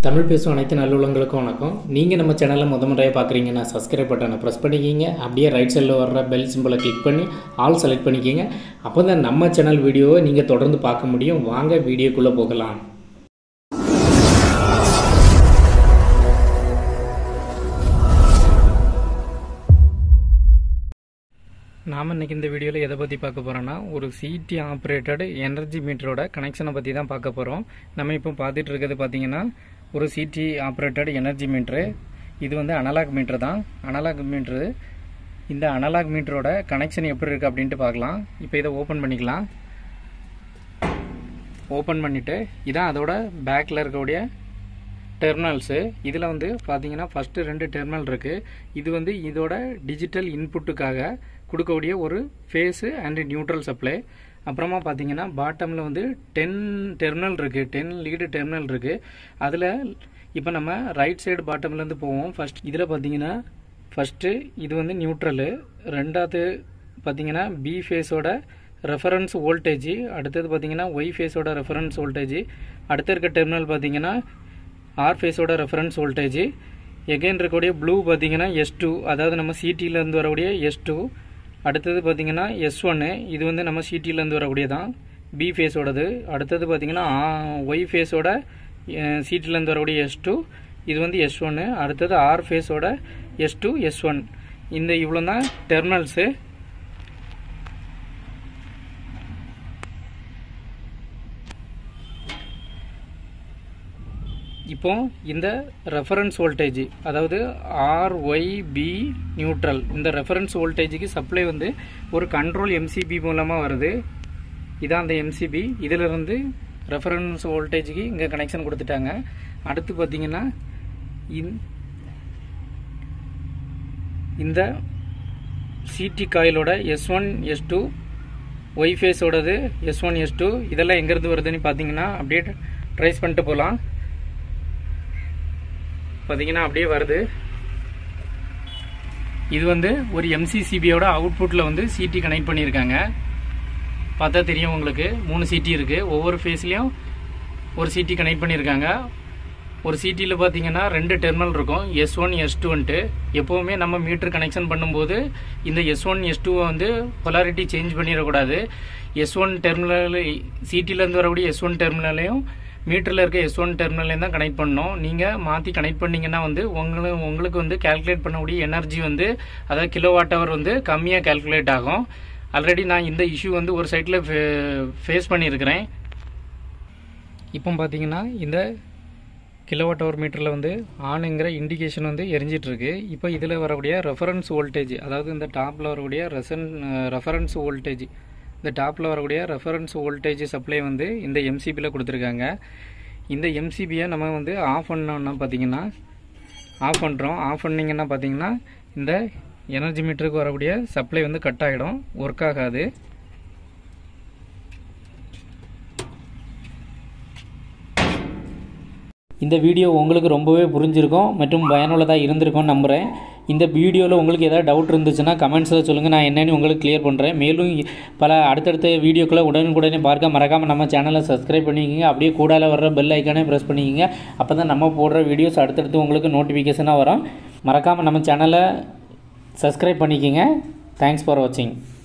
தமிழ் பேசும் அனைத்து நல்லுள்ளங்களுக்கும் வணக்கம் நீங்கள் நம்ம சேனலை முத முறையாக பார்க்குறீங்கன்னா சப்ஸ்கிரைப் பட்டனை ப்ரெஸ் பண்ணிக்கிங்க அப்படியே ரைட் சைடில் வர்ற பெல் சிம்பிளை கிளிக் பண்ணி ஆல் செலக்ட் பண்ணிக்கிங்க அப்போ தான் நம்ம சேனல் வீடியோவை நீங்கள் தொடர்ந்து பார்க்க முடியும் வாங்க வீடியோக்குள்ளே போகலாம் நாம் இன்றைக்கி இந்த வீடியோவில் எதை பற்றி பார்க்க போகிறோன்னா ஒரு சிடி ஆப்ரேட்டட் எனர்ஜி மீட்டரோட கனெக்ஷனை பற்றி தான் பார்க்க போகிறோம் நம்ம இப்போ பார்த்துட்டு இருக்கிறது பார்த்தீங்கன்னா ஒரு சிடி ஆப்ரேட்டட் எனர்ஜி மீட்ரு இது வந்து அனலாக் மீட்ரு தான் அனலாக் மீட்ரு இந்த அனலாக் மீட்டரோட கனெக்ஷன் எப்படி இருக்குது அப்படின்ட்டு பார்க்கலாம் இப்போ இதை ஓப்பன் பண்ணிக்கலாம் ஓப்பன் பண்ணிவிட்டு இதான் அதோட பேக்கில் இருக்கக்கூடிய டெர்மினல்ஸு இதில் வந்து பார்த்தீங்கன்னா ஃபஸ்ட்டு ரெண்டு டெர்மினல் இருக்குது இது வந்து இதோட டிஜிட்டல் இன்புட்டுக்காக கொடுக்கக்கூடிய ஒரு ஃபேஸு அண்டு நியூட்ரல் சப்ளை அப்புறமா பார்த்தீங்கன்னா பாட்டமில் வந்து டென் டெர்மினல் இருக்குது டென் லீடு டெர்மினல் இருக்குது அதில் இப்போ நம்ம ரைட் சைடு பாட்டம்லேருந்து போவோம் ஃபஸ்ட் இதில் பார்த்தீங்கன்னா ஃபஸ்ட்டு இது வந்து நியூட்ரலு ரெண்டாவது பார்த்தீங்கன்னா பி ஃபேஸோட ரெஃபரன்ஸ் வோல்டேஜ் அடுத்தது பார்த்தீங்கன்னா ஒய் ஃபேஸோட ரெஃபரன்ஸ் வோல்டேஜ் அடுத்த இருக்க டெர்மினல் பார்த்தீங்கன்னா ஆர் ஃபேஸோட ரெஃபரன்ஸ் வோல்டேஜ் எகைன் இருக்கக்கூடிய ப்ளூ பார்த்தீங்கன்னா எஸ் டூ அதாவது நம்ம சிடியிலேருந்து வரக்கூடிய எஸ் டூ அடுத்தது பார்த்தீங்கன்னா எஸ் ஒன்று இது வந்து நம்ம சிடியிலேருந்து வரக்கூடிய தான் பி ஃபேஸோடது அடுத்தது பார்த்தீங்கன்னா ஒய் ஃபேஸோட சிடியிலேருந்து வரக்கூடிய எஸ் டூ இது வந்து எஸ் ஒன்று அடுத்தது ஆர் ஃபேஸோட எஸ் டூ எஸ் ஒன் இந்த இவ்வளோ தான் டெர்மினல்ஸு இப்போ இந்த ரெஃபரன்ஸ் வோல்டேஜ் அதாவது ஆர்ஒய்பி நியூட்ரல் இந்த ரெஃபரன்ஸ் வோல்டேஜுக்கு சப்ளை வந்து ஒரு கண்ட்ரோல் எம்சிபி மூலமாக வருது இதான் அந்த எம்சிபி இதில் இருந்து ரெஃபரன்ஸ் வோல்டேஜுக்கு இங்கே கனெக்ஷன் கொடுத்துட்டாங்க அடுத்து பார்த்தீங்கன்னா இந்த சிடி காயிலோட S one S two Y ஃபேஸோடது எஸ் ஒன் எஸ் டூ இதெல்லாம் எங்கேருந்து வருதுன்னு பார்த்தீங்கன்னா அப்படியே ட்ரேஸ் பண்ணிட்டு போகலாம் பார்த்தீங்கன்னா அப்படியே வருது இது வந்து ஒரு எம்சிசிபியோட அவுட்புட்டில் வந்து சிடி கனெக்ட் பண்ணியிருக்காங்க பார்த்தா தெரியும் உங்களுக்கு மூணு சிடி இருக்குது ஒவ்வொரு ஃபேஸ்லேயும் ஒரு சிடி கனெக்ட் பண்ணியிருக்காங்க ஒரு சிடியில் பார்த்தீங்கன்னா ரெண்டு டெர்மினல் இருக்கும் எஸ் ஒன் எஸ் டூன்ட்டு எப்போவுமே நம்ம மீட்டர் கனெக்ஷன் பண்ணும்போது இந்த எஸ் ஒன் எஸ் டூவை வந்து பொலாரிட்டி சேஞ்ச் பண்ணிடக்கூடாது எஸ் ஒன் டெர்மினல் சிடியிலேருந்து வரக்கூடிய எஸ் ஒன் டெர்மினலையும் மீட்டரில் இருக்க எஸ் ஒன் டெர்மினல்லையும் தான் கனெக்ட் பண்ணணும் நீங்கள் மாற்றி கனெக்ட் பண்ணிங்கன்னா வந்து உங்களுக்கு உங்களுக்கு வந்து கேல்குலேட் பண்ணக்கூடிய எனர்ஜி வந்து அதாவது கிலோ வாட் ஹவர் வந்து கம்மியாக கேல்குலேட் ஆகும் ஆல்ரெடி நான் இந்த இஷ்யூ வந்து ஒரு சைட்டில் ஃபேஸ் பண்ணியிருக்கிறேன் இப்போ பார்த்தீங்கன்னா இந்த கிலோவாட் ஹவர் மீட்டரில் வந்து ஆனுங்கிற இண்டிகேஷன் வந்து எரிஞ்சிட்ருக்கு இப்போ இதில் வரக்கூடிய ரெஃபரன்ஸ் வோல்டேஜ் அதாவது இந்த டாப்பில் வரக்கூடிய ரெசன் ரெஃபரன்ஸ் வோல்டேஜ் இந்த டாப்பில் வரக்கூடிய ரெஃபரன்ஸ் வோல்டேஜ் சப்ளை வந்து இந்த எம்சிபியில் கொடுத்துருக்காங்க இந்த எம்சிபியை நம்ம வந்து ஆஃப் பண்ணோன்னா பார்த்தீங்கன்னா ஆஃப் பண்ணுறோம் ஆஃப் பண்ணிங்கன்னா பார்த்தீங்கன்னா இந்த எனர்ஜி மீட்டருக்கு வரக்கூடிய சப்ளை வந்து கட் ஆகிடும் ஒர்க் ஆகாது இந்த வீடியோ உங்களுக்கு ரொம்பவே புரிஞ்சிருக்கும் மற்றும் பயனுள்ளதாக இருந்திருக்கும்னு நம்புகிறேன் இந்த வீடியோவில் உங்களுக்கு ஏதாவது டவுட் இருந்துச்சுன்னா கமெண்ட்ஸில் சொல்லுங்கள் நான் என்னென்னு உங்களுக்கு கிளியர் பண்ணுறேன் மேலும் பல அடுத்தடுத்த வீடியோக்களை உடனுக்குடனே பார்க்க மறக்காமல் நம்ம சேனலை சப்ஸ்கிரைப் பண்ணிக்கோங்க அப்படியே கூடால வர்ற பெல் ஐக்கானே ப்ரெஸ் பண்ணிக்கோங்க அப்போ தான் நம்ம போடுற வீடியோஸ் அடுத்தடுத்து உங்களுக்கு நோட்டிஃபிகேஷனாக வரும் மறக்காமல் நம்ம சேனலை சப்ஸ்கிரைப் பண்ணிக்கோங்க தேங்க்ஸ் ஃபார் வாட்சிங்